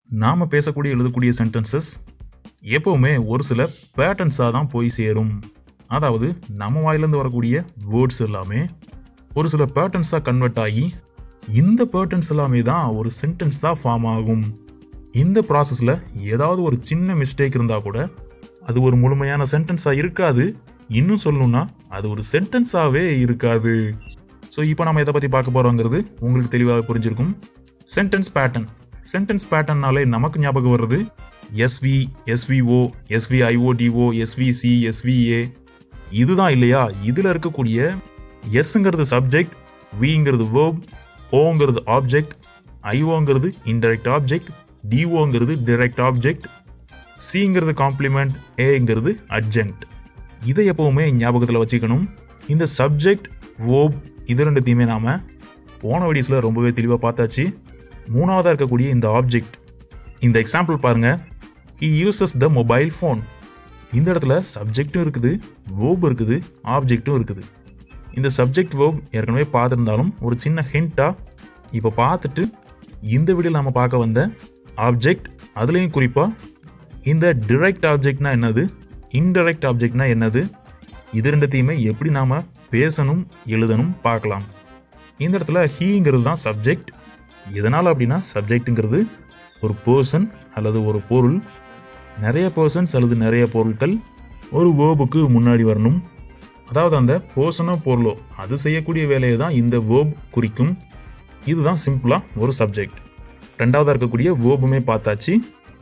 நாம் பேசக்கூடிய எழுதக்கூடிய சென்டென்சஸ் எப்போவுமே ஒரு சில பேட்டர்ன்ஸாக தான் போய் சேரும் அதாவது நம்ம வாயிலேருந்து வரக்கூடிய வேர்ட்ஸ் எல்லாமே ஒரு சில பேட்டர்ன்ஸாக கன்வெர்ட் ஆகி இந்த பேட்டர்ன்ஸ் எல்லாமே தான் ஒரு சென்டென்ஸாக ஃபார்ம் ஆகும் இந்த ப்ராசஸில் ஏதாவது ஒரு சின்ன மிஸ்டேக் இருந்தால் கூட அது ஒரு முழுமையான சென்டென்ஸாக இருக்காது இன்னும் சொல்லணும்னா அது ஒரு சென்டென்ஸாகவே இருக்காது ஸோ இப்போ நம்ம எதை பற்றி பார்க்க போகிறோங்கிறது உங்களுக்கு தெளிவாக புரிஞ்சிருக்கும் சென்டென்ஸ் பேட்டர்ன் சென்டென்ஸ் பேட்டர்னாலே நமக்கு ஞாபகம் வருது SV SVO SVIODO SVC SVA இதுதான் இல்லையா இதில் இருக்கக்கூடிய எஸ்ங்கிறது சப்ஜெக்ட் விங்கிறது வேர்ப் ஓங்கிறது ஆப்ஜெக்ட் ஐஓங்கிறது இன்டைரக்ட் ஆப்ஜெக்ட் டிஓங்கிறது டைரக்ட் ஆப்ஜெக்ட் சிங்கிறது காம்ப்ளிமெண்ட் ஏங்கிறது அட்ஜென்ட் இதை எப்பவுமே ஞாபகத்தில் வச்சுக்கணும் இந்த சப்ஜெக்ட் வேர்ப் இது ரெண்டுத்தையுமே நாம் போன வீடியோஸில் ரொம்பவே தெளிவாக பார்த்தாச்சு மூணாவதாக இருக்கக்கூடிய இந்த ஆப்ஜெக்ட் இந்த எக்ஸாம்பிள் பாருங்க he uses the mobile phone இந்த இடத்துல சப்ஜெக்ட்டும் இருக்குது வேர்ப் இருக்குது ஆப்ஜெக்ட்டும் இருக்குது இந்த சப்ஜெக்ட் வேர்ப் ஏற்கனவே பார்த்துருந்தாலும் ஒரு சின்ன ஹிண்ட்டாக இப்போ பார்த்துட்டு இந்த வீடியோவில் நம்ம பார்க்க வந்த ஆப்ஜெக்ட் அதுலேயும் குறிப்பாக இந்த டிரெக்ட் ஆப்ஜெக்ட்னா என்னது இன்டைரக்ட் ஆப்ஜெக்ட்னா என்னது இது ரெண்டுத்தையுமே எப்படி நாம் பேசணும் எழுதணும் பார்க்கலாம் இந்த இடத்துல ஹீங்கிறது தான் சப்ஜெக்ட் எதனால் அப்படின்னா சப்ஜெக்ட்டுங்கிறது ஒரு பர்சன் அல்லது ஒரு பொருள் நிறைய பர்சன்ஸ் அல்லது நிறைய பொருட்கள் ஒரு வேர்புக்கு முன்னாடி வரணும் அதாவது அந்த பர்சனோ பொருளோ அது செய்யக்கூடிய வேலையை தான் இந்த வேர்ப் குறிக்கும் இதுதான் சிம்பிளாக ஒரு சப்ஜெக்ட் ரெண்டாவதாக இருக்கக்கூடிய வேர்புமே பார்த்தாச்சு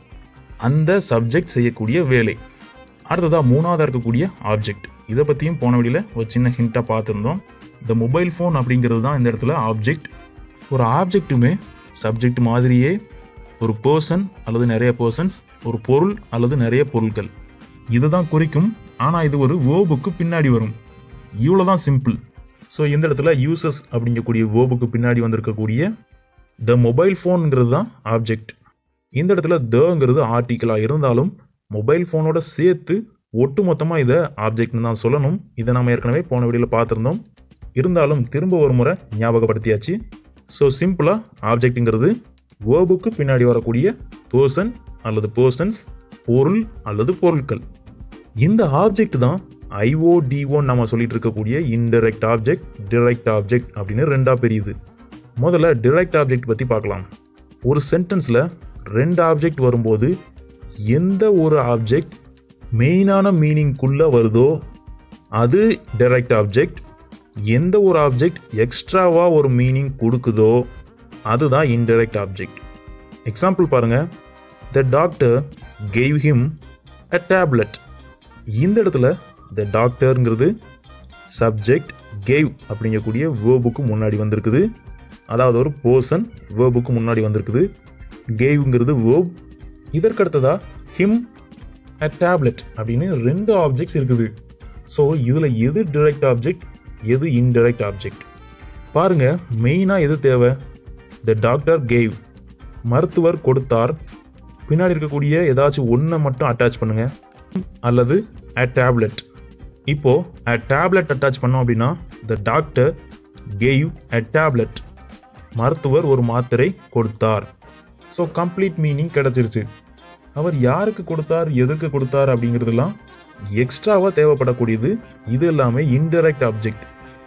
அந்த சப்ஜெக்ட் செய்யக்கூடிய வேலை அடுத்ததாக மூணாவதாக இருக்கக்கூடிய ஆப்ஜெக்ட் இதை பற்றியும் போன வழியில் ஒரு சின்ன ஹிண்ட்டாக பார்த்துருந்தோம் இந்த மொபைல் ஃபோன் அப்படிங்கிறது தான் இந்த இடத்துல ஆப்ஜெக்ட் ஒரு ஆப்ஜெக்ட்டுமே சப்ஜெக்ட் மாதிரியே ஒரு பர்சன் அல்லது நிறைய பர்சன்ஸ் ஒரு பொருள் அல்லது நிறைய பொருட்கள் இதை தான் குறிக்கும் ஆனால் இது ஒரு வேர்புக்கு பின்னாடி வரும் இவ்வளோ தான் சிம்பிள் ஸோ இந்த இடத்துல யூசஸ் அப்படிங்கக்கூடிய வேர்புக்கு பின்னாடி வந்திருக்கக்கூடிய த மொபைல் ஃபோனுங்கிறது தான் ஆப்ஜெக்ட் இந்த இடத்துல தங்கிறது ஆர்டிக்கலாக இருந்தாலும் மொபைல் ஃபோனோட சேர்த்து ஒட்டு மொத்தமாக இதை ஆப்ஜெக்ட்னு தான் சொல்லணும் இதை நம்ம ஏற்கனவே போன வீடியோவில் பார்த்துருந்தோம் இருந்தாலும் திரும்ப ஒரு முறை ஞாபகப்படுத்தியாச்சு ஸோ சிம்பிளாக ஆப்ஜெக்ட்டுங்கிறது வேர்புக்கு பின்னாடி வரக்கூடிய பர்சன் அல்லது பர்சன்ஸ் பொருள் அல்லது பொருட்கள் இந்த ஆப்ஜெக்ட் தான் ஐஓ டிஓ நம்ம சொல்லிட்டு இருக்கக்கூடிய இன்டைரக்ட் ஆப்ஜெக்ட் டிரெக்ட் ஆப்ஜெக்ட் அப்படின்னு ரெண்டா பிரியுது முதல்ல டிரெக்ட் ஆப்ஜெக்ட் பற்றி பார்க்கலாம் ஒரு சென்டென்ஸில் ரெண்டு ஆப்ஜெக்ட் வரும்போது எந்த ஒரு ஆப்ஜெக்ட் மெயினான மீனிங்குள்ளே வருதோ அது டைரக்ட் ஆப்ஜெக்ட் எந்த ஒரு ஆப்ஜெக்ட் எக்ஸ்ட்ராவாக ஒரு மீனிங் கொடுக்குதோ அதுதான் இன்டைரக்ட் ஆப்ஜெக்ட் எக்ஸாம்பிள் பாருங்க the doctor gave him a tablet இந்த இடத்துல த டாக்டருங்கிறது சப்ஜெக்ட் கேவ் அப்படிங்கக்கூடிய வேர்புக்கு முன்னாடி வந்திருக்குது அதாவது ஒரு பர்சன் வேர்புக்கு முன்னாடி வந்திருக்குது கேவ்ங்கிறது வேர்ப் இதற்கடுத்ததா ஹிம் அ டேப்லெட் அப்படின்னு ரெண்டு ஆப்ஜெக்ட்ஸ் இருக்குது ஸோ இதில் எது டிரெக்ட் ஆப்ஜெக்ட் எது இன்டைரக்ட் ஆப்ஜெக்ட் பாருங்க மெயினாக எது தேவை த டாக்டர் கேவ் மருத்துவர் கொடுத்தார் பின்னாடி இருக்கக்கூடிய ஏதாச்சும் ஒன்றை மட்டும் அட்டாச் பண்ணுங்க அல்லது அ டேப்லெட் இப்போ அ டேப்லெட் அட்டாச் பண்ணோம் அப்படின்னா the doctor gave a tablet மருத்துவர் ஒரு மாத்திரை கொடுத்தார் ஸோ கம்ப்ளீட் மீனிங் கிடைச்சிருச்சு அவர் யாருக்கு கொடுத்தார் எதற்கு கொடுத்தார் அப்படிங்கிறதுலாம் எக்ஸ்ட்ராவாக தேவைப்படக்கூடியது இது எல்லாமே இன்டைரக்ட் ஆப்ஜெக்ட்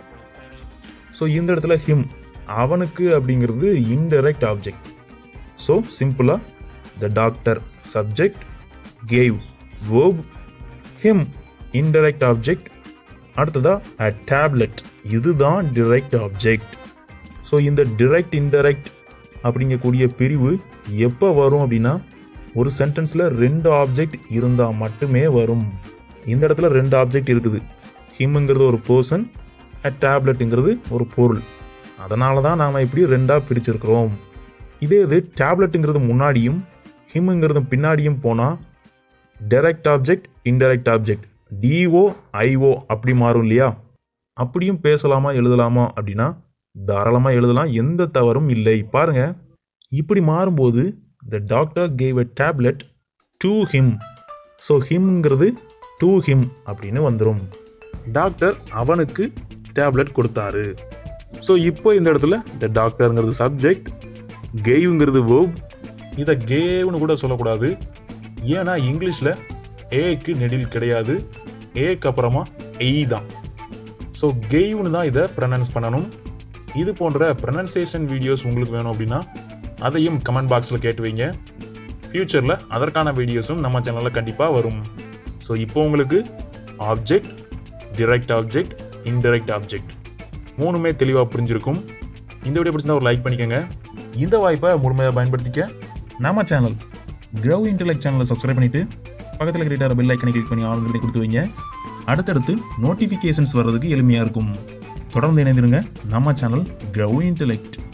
ஸோ இந்த இடத்துல ஹிம் அவனுக்கு அப்படிங்கிறது இன்டைரக்ட் ஆப்ஜெக்ட் ஸோ சிம்பிளாக the doctor subject gave verb him indirect object அடுத்ததா அ டேப்லெட் இதுதான் டிரெக்ட் ஆப்ஜெக்ட் ஸோ இந்த டிரெக்ட் இன்டைரக்ட் அப்படிங்கக்கூடிய பிரிவு எப்போ வரும் அப்படின்னா ஒரு சென்டென்ஸில் ரெண்டு ஆப்ஜெக்ட் இருந்தால் மட்டுமே வரும் இந்த இடத்துல ரெண்டு ஆப்ஜெக்ட் இருக்குது ஹிம்ங்கிறது ஒரு பர்சன் அ டேப்லெட்டுங்கிறது ஒரு பொருள் அதனால தான் நாம் இப்படி ரெண்டாக பிரிச்சிருக்கிறோம் இதே இது டேப்லெட்டுங்கிறது முன்னாடியும் ஹிம்ங்கிறது பின்னாடியும் போனால் direct object indirect object DO IO அப்படி மாறும் இல்லையா அப்படியும் பேசலாமா எழுதலாமா அப்படின்னா தாராளமாக எழுதலாம் எந்த தவறும் இல்லை பாருங்க இப்படி மாறும்போது the doctor gave a tablet to him so ஹிம்ங்கிறது டு ஹிம் அப்படின்னு வந்துடும் டாக்டர் அவனுக்கு டேப்லெட் கொடுத்தாரு ஸோ இப்போ இந்த இடத்துல த டாக்டருங்கிறது சப்ஜெக்ட் கெய்வுங்கிறது வேர்ப் இதை கேவ்னு கூட சொல்லக்கூடாது ஏன்னா இங்கிலீஷில் ஏக்கு நெடில் கிடையாது ஏக்கு அப்புறமா எய் தான் ஸோ கெய்வ்னு தான் இதை ப்ரனன்ஸ் பண்ணணும் இது போன்ற ப்ரனன்சியேஷன் வீடியோஸ் உங்களுக்கு வேணும் அப்படின்னா அதையும் கமெண்ட் பாக்ஸில் கேட்டு வைங்க ஃப்யூச்சரில் அதற்கான வீடியோஸும் நம்ம சேனலில் கண்டிப்பாக வரும் ஸோ இப்போ உங்களுக்கு object direct object indirect object மூணுமே தெளிவாக புரிஞ்சிருக்கும் இந்த வீடியோ பிடிச்சிருந்தா ஒரு லைக் பண்ணிக்கோங்க இந்த வாய்ப்பை முழுமையாக பயன்படுத்திக்க நம்ம சேனல் க்ரவ் இன்டெலெக்ட் சேனலை சப்ஸ்கிரைப் பண்ணிவிட்டு பக்கத்தில் கிட்ட பெல் ஐக்கனை கிளிக் பண்ணி ஆளுங்களை கொடுத்து வைங்க அடுத்தடுத்து நோட்டிஃபிகேஷன்ஸ் வர்றதுக்கு எளிமையாக இருக்கும் தொடர்ந்து இணைந்திருங்க நம்ம சேனல் க்ரவ் இன்டெலெக்ட்